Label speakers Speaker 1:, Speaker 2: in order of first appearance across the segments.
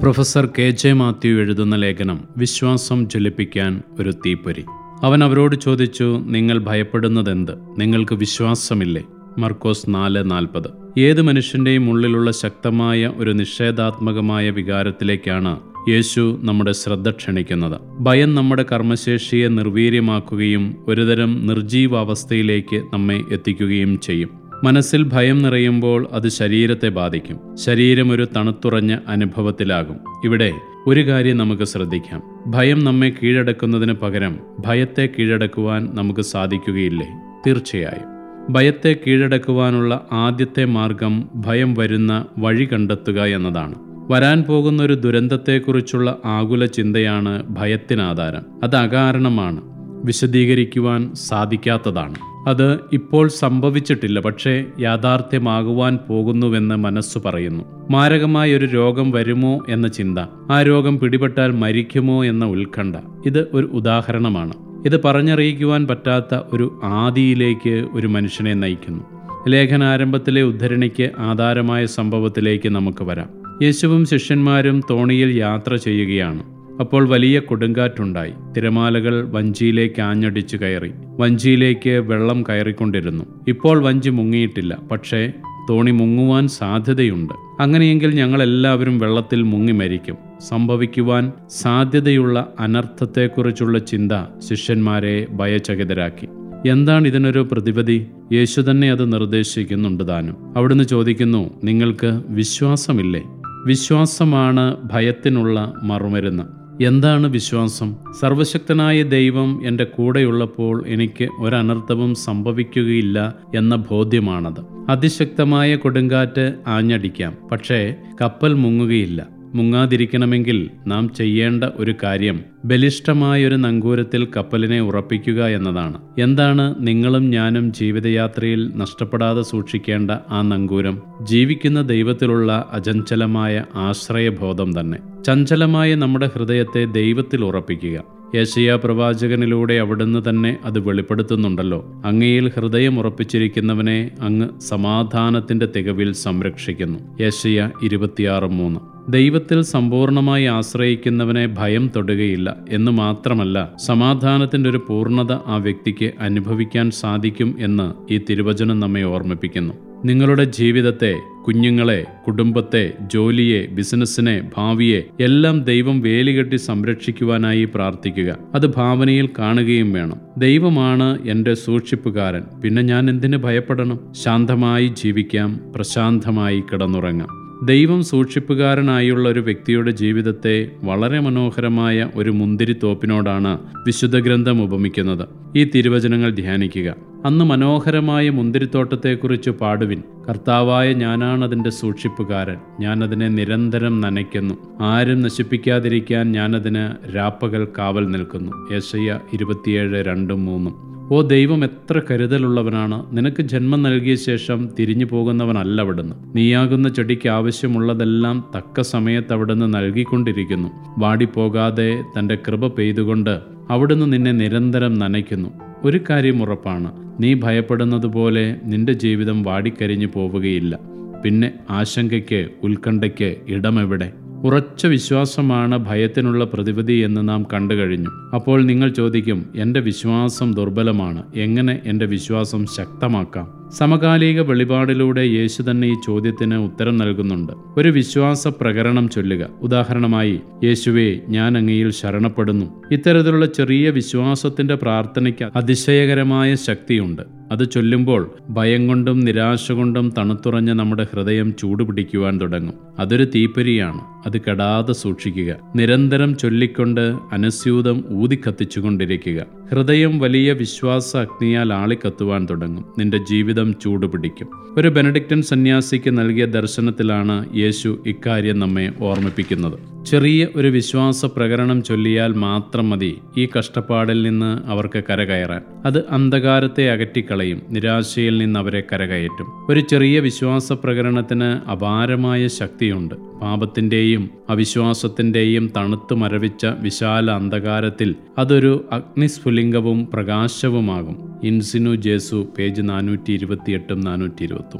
Speaker 1: professor K J Mathew എഴുതുന്ന ലേഖനം വിശ്വാസം ജ്വലിപ്പിക്കാൻ ഒരു തീപ്പൊരി അവൻ അവരോട് ചോദിച്ചു നിങ്ങൾ ഭയപ്പെടുന്നതെന്ത് നിങ്ങൾക്ക് വിശ്വാസമില്ലേ മർക്കോസ് നാല് നാൽപ്പത് ഏത് മനുഷ്യൻ്റെയും ഉള്ളിലുള്ള ശക്തമായ ഒരു നിഷേധാത്മകമായ വികാരത്തിലേക്കാണ് യേശു നമ്മുടെ ശ്രദ്ധ ക്ഷണിക്കുന്നത് ഭയം നമ്മുടെ കർമ്മശേഷിയെ നിർവീര്യമാക്കുകയും ഒരുതരം നിർജീവാവസ്ഥയിലേക്ക് നമ്മെ എത്തിക്കുകയും ചെയ്യും മനസ്സിൽ ഭയം നിറയുമ്പോൾ അത് ശരീരത്തെ ബാധിക്കും ശരീരം ഒരു തണുത്തുറഞ്ഞ അനുഭവത്തിലാകും ഇവിടെ ഒരു കാര്യം നമുക്ക് ശ്രദ്ധിക്കാം ഭയം നമ്മെ കീഴടക്കുന്നതിന് പകരം ഭയത്തെ കീഴടക്കുവാൻ നമുക്ക് സാധിക്കുകയില്ലേ തീർച്ചയായും ഭയത്തെ കീഴടക്കുവാനുള്ള ആദ്യത്തെ മാർഗം ഭയം വരുന്ന വഴി കണ്ടെത്തുക എന്നതാണ് വരാൻ പോകുന്ന ഒരു ദുരന്തത്തെക്കുറിച്ചുള്ള ആകുല ചിന്തയാണ് ഭയത്തിനാധാരം അത് അകാരണമാണ് വിശദീകരിക്കുവാൻ സാധിക്കാത്തതാണ് അത് ഇപ്പോൾ സംഭവിച്ചിട്ടില്ല പക്ഷേ യാഥാർത്ഥ്യമാകുവാൻ പോകുന്നുവെന്ന് മനസ്സു പറയുന്നു മാരകമായ ഒരു രോഗം വരുമോ എന്ന ചിന്ത ആ രോഗം പിടിപെട്ടാൽ മരിക്കുമോ എന്ന ഉത്കണ്ഠ ഇത് ഒരു ഉദാഹരണമാണ് ഇത് പറഞ്ഞറിയിക്കുവാൻ പറ്റാത്ത ഒരു ആദിയിലേക്ക് ഒരു മനുഷ്യനെ നയിക്കുന്നു ലേഖനാരംഭത്തിലെ ഉദ്ധരണിക്ക് ആധാരമായ സംഭവത്തിലേക്ക് നമുക്ക് വരാം യേശുവും ശിഷ്യന്മാരും തോണിയിൽ യാത്ര ചെയ്യുകയാണ് അപ്പോൾ വലിയ കൊടുങ്കാറ്റുണ്ടായി തിരമാലകൾ വഞ്ചിയിലേക്ക് ആഞ്ഞടിച്ചു കയറി വഞ്ചിയിലേക്ക് വെള്ളം കയറിക്കൊണ്ടിരുന്നു ഇപ്പോൾ വഞ്ചി മുങ്ങിയിട്ടില്ല പക്ഷേ തോണി മുങ്ങുവാൻ സാധ്യതയുണ്ട് അങ്ങനെയെങ്കിൽ ഞങ്ങൾ എല്ലാവരും വെള്ളത്തിൽ മുങ്ങി മരിക്കും സംഭവിക്കുവാൻ സാധ്യതയുള്ള അനർത്ഥത്തെക്കുറിച്ചുള്ള ചിന്ത ശിഷ്യന്മാരെ ഭയചകിതരാക്കി എന്താണ് ഇതിനൊരു പ്രതിപതി യേശു തന്നെ അത് നിർദ്ദേശിക്കുന്നുണ്ട് താനും അവിടുന്ന് ചോദിക്കുന്നു നിങ്ങൾക്ക് വിശ്വാസമില്ലേ വിശ്വാസമാണ് ഭയത്തിനുള്ള മറുമരുന്ന് എന്താണ് വിശ്വാസം സർവശക്തനായ ദൈവം എൻ്റെ കൂടെയുള്ളപ്പോൾ എനിക്ക് ഒരനർത്ഥവും സംഭവിക്കുകയില്ല എന്ന ബോധ്യമാണത് അതിശക്തമായ കൊടുങ്കാറ്റ് ആഞ്ഞടിക്കാം പക്ഷേ കപ്പൽ മുങ്ങുകയില്ല മുങ്ങാതിരിക്കണമെങ്കിൽ നാം ചെയ്യേണ്ട ഒരു കാര്യം ബലിഷ്ഠമായൊരു നങ്കൂരത്തിൽ കപ്പലിനെ ഉറപ്പിക്കുക എന്നതാണ് എന്താണ് നിങ്ങളും ഞാനും ജീവിതയാത്രയിൽ നഷ്ടപ്പെടാതെ സൂക്ഷിക്കേണ്ട ആ നങ്കൂരം ജീവിക്കുന്ന ദൈവത്തിലുള്ള അചഞ്ചലമായ ആശ്രയബോധം തന്നെ ചഞ്ചലമായ നമ്മുടെ ഹൃദയത്തെ ദൈവത്തിൽ ഉറപ്പിക്കുക യേശയ പ്രവാചകനിലൂടെ അവിടുന്ന് തന്നെ അത് വെളിപ്പെടുത്തുന്നുണ്ടല്ലോ അങ്ങയിൽ ഹൃദയം ഉറപ്പിച്ചിരിക്കുന്നവനെ അങ്ങ് സമാധാനത്തിന്റെ തികവിൽ സംരക്ഷിക്കുന്നു യേശയ ഇരുപത്തിയാറ് മൂന്ന് ദൈവത്തിൽ സമ്പൂർണമായി ആശ്രയിക്കുന്നവനെ ഭയം തൊടുകയില്ല എന്ന് മാത്രമല്ല സമാധാനത്തിന്റെ ഒരു പൂർണ്ണത ആ വ്യക്തിക്ക് അനുഭവിക്കാൻ സാധിക്കും എന്ന് ഈ തിരുവചനം നമ്മെ ഓർമ്മിപ്പിക്കുന്നു നിങ്ങളുടെ ജീവിതത്തെ കുഞ്ഞുങ്ങളെ കുടുംബത്തെ ജോലിയെ ബിസിനസ്സിനെ ഭാവിയെ എല്ലാം ദൈവം വേലികെട്ടി സംരക്ഷിക്കുവാനായി പ്രാർത്ഥിക്കുക അത് ഭാവനയിൽ കാണുകയും വേണം ദൈവമാണ് എൻ്റെ സൂക്ഷിപ്പുകാരൻ പിന്നെ ഞാൻ എന്തിനു ഭയപ്പെടണം ശാന്തമായി ജീവിക്കാം പ്രശാന്തമായി കിടന്നുറങ്ങാം ദൈവം സൂക്ഷിപ്പുകാരനായുള്ള ഒരു വ്യക്തിയുടെ ജീവിതത്തെ വളരെ മനോഹരമായ ഒരു മുന്തിരിത്തോപ്പിനോടാണ് വിശുദ്ധ ഗ്രന്ഥം ഉപമിക്കുന്നത് ഈ തിരുവചനങ്ങൾ ധ്യാനിക്കുക അന്ന് മനോഹരമായ മുന്തിരിത്തോട്ടത്തെക്കുറിച്ച് പാടുവിൻ കർത്താവായ ഞാനാണ് അതിൻ്റെ സൂക്ഷിപ്പുകാരൻ ഞാനതിനെ നിരന്തരം നനയ്ക്കുന്നു ആരും നശിപ്പിക്കാതിരിക്കാൻ ഞാനതിന് രാപ്പകൽ കാവൽ നിൽക്കുന്നു യേശയ്യ ഇരുപത്തിയേഴ് രണ്ടും മൂന്നും ഓ ദൈവം എത്ര കരുതലുള്ളവനാണ് നിനക്ക് ജന്മം നൽകിയ ശേഷം തിരിഞ്ഞു പോകുന്നവനല്ല അവിടുന്ന് നീയാകുന്ന ചെടിക്ക് ആവശ്യമുള്ളതെല്ലാം തക്ക സമയത്ത് അവിടുന്ന് നൽകിക്കൊണ്ടിരിക്കുന്നു വാടിപ്പോകാതെ തൻ്റെ കൃപ പെയ്തുകൊണ്ട് അവിടുന്ന് നിന്നെ നിരന്തരം നനയ്ക്കുന്നു ഒരു കാര്യം ഉറപ്പാണ് നീ ഭയപ്പെടുന്നത് പോലെ നിന്റെ ജീവിതം വാടിക്കരിഞ്ഞു പോവുകയില്ല പിന്നെ ആശങ്കയ്ക്ക് ഉത്കണ്ഠയ്ക്ക് ഇടമെവിടെ ഉറച്ച വിശ്വാസമാണ് ഭയത്തിനുള്ള പ്രതിവിധി എന്ന് നാം കണ്ടു കഴിഞ്ഞു അപ്പോൾ നിങ്ങൾ ചോദിക്കും എൻ്റെ വിശ്വാസം ദുർബലമാണ് എങ്ങനെ എൻ്റെ വിശ്വാസം ശക്തമാക്കാം സമകാലിക വെളിപാടിലൂടെ യേശു തന്നെ ഈ ചോദ്യത്തിന് ഉത്തരം നൽകുന്നുണ്ട് ഒരു വിശ്വാസ പ്രകരണം ചൊല്ലുക ഉദാഹരണമായി യേശുവെ ഞാൻ അങ്ങയിൽ ശരണപ്പെടുന്നു ഇത്തരത്തിലുള്ള ചെറിയ വിശ്വാസത്തിന്റെ പ്രാർത്ഥനയ്ക്ക് അതിശയകരമായ ശക്തിയുണ്ട് അത് ചൊല്ലുമ്പോൾ ഭയം കൊണ്ടും നിരാശ കൊണ്ടും തണുത്തുറഞ്ഞ നമ്മുടെ ഹൃദയം ചൂടുപിടിക്കുവാൻ തുടങ്ങും അതൊരു തീപ്പൊരിയാണ് അത് കെടാതെ സൂക്ഷിക്കുക നിരന്തരം ചൊല്ലിക്കൊണ്ട് അനസ്യൂതം ഊതിക്കത്തിച്ചുകൊണ്ടിരിക്കുക ഹൃദയം വലിയ വിശ്വാസ അഗ്നിയാൽ ആളിക്കത്തുവാൻ തുടങ്ങും നിന്റെ ജീവിതം ചൂടുപിടിക്കും ഒരു ബെനഡിക്റ്റൻ സന്യാസിക്ക് നൽകിയ ദർശനത്തിലാണ് യേശു ഇക്കാര്യം നമ്മെ ഓർമ്മിപ്പിക്കുന്നത് ചെറിയ ഒരു വിശ്വാസ പ്രകരണം ചൊല്ലിയാൽ മാത്രം മതി ഈ കഷ്ടപ്പാടിൽ നിന്ന് അവർക്ക് കരകയറാൻ അത് അന്ധകാരത്തെ അകറ്റിക്കളയും നിരാശയിൽ നിന്ന് അവരെ കരകയറ്റും ഒരു ചെറിയ വിശ്വാസ പ്രകരണത്തിന് അപാരമായ ശക്തിയുണ്ട് പാപത്തിൻ്റെയും അവിശ്വാസത്തിൻ്റെയും തണുത്തു മരവിച്ച വിശാല അന്ധകാരത്തിൽ അതൊരു അഗ്നിസ്ഫുലിംഗവും പ്രകാശവുമാകും ഇൻസിനു ജേസു പേജ് നാനൂറ്റി ഇരുപത്തിയെട്ടും നാനൂറ്റി ഇരുപത്തി ഒമ്പതും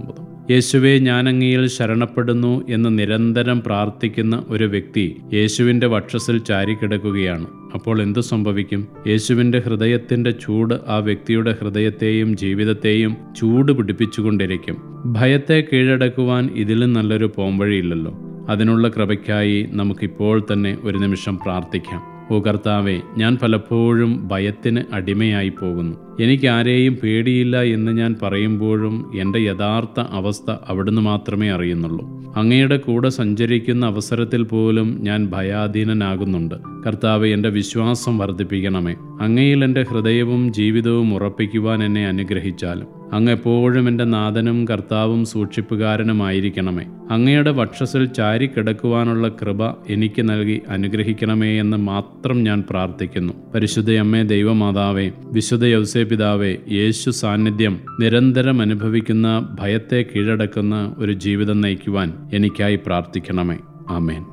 Speaker 1: യേശുവെ ഞാൻ അങ്ങയിൽ ശരണപ്പെടുന്നു എന്ന് നിരന്തരം പ്രാർത്ഥിക്കുന്ന ഒരു വ്യക്തി യേശുവിൻ്റെ വക്ഷസിൽ ചാരിക്കിടക്കുകയാണ് അപ്പോൾ എന്തു സംഭവിക്കും യേശുവിൻ്റെ ഹൃദയത്തിൻ്റെ ചൂട് ആ വ്യക്തിയുടെ ഹൃദയത്തെയും ജീവിതത്തെയും ചൂട് പിടിപ്പിച്ചുകൊണ്ടിരിക്കും ഭയത്തെ കീഴടക്കുവാൻ ഇതിലും നല്ലൊരു പോംവഴിയില്ലല്ലോ അതിനുള്ള കൃപയ്ക്കായി നമുക്കിപ്പോൾ തന്നെ ഒരു നിമിഷം പ്രാർത്ഥിക്കാം ഓ കർത്താവെ ഞാൻ പലപ്പോഴും ഭയത്തിന് അടിമയായി പോകുന്നു എനിക്ക് ആരെയും പേടിയില്ല എന്ന് ഞാൻ പറയുമ്പോഴും എൻ്റെ യഥാർത്ഥ അവസ്ഥ അവിടുന്ന് മാത്രമേ അറിയുന്നുള്ളൂ അങ്ങയുടെ കൂടെ സഞ്ചരിക്കുന്ന അവസരത്തിൽ പോലും ഞാൻ ഭയാധീനനാകുന്നുണ്ട് കർത്താവ് എൻ്റെ വിശ്വാസം വർദ്ധിപ്പിക്കണമേ അങ്ങയിൽ എൻ്റെ ഹൃദയവും ജീവിതവും ഉറപ്പിക്കുവാൻ എന്നെ അനുഗ്രഹിച്ചാലും അങ്ങ് എപ്പോഴും എൻ്റെ നാഥനും കർത്താവും സൂക്ഷിപ്പുകാരനുമായിരിക്കണമേ അങ്ങയുടെ വക്ഷസിൽ ചാരിക്കിടക്കുവാനുള്ള കൃപ എനിക്ക് നൽകി അനുഗ്രഹിക്കണമേ എന്ന് മാത്രം ഞാൻ പ്രാർത്ഥിക്കുന്നു പരിശുദ്ധ അമ്മേ ദൈവമാതാവേ വിശുദ്ധ യൗസേപിതാവേ യേശു സാന്നിധ്യം നിരന്തരം അനുഭവിക്കുന്ന ഭയത്തെ കീഴടക്കുന്ന ഒരു ജീവിതം നയിക്കുവാൻ എനിക്കായി പ്രാർത്ഥിക്കണമേ ആമേൻ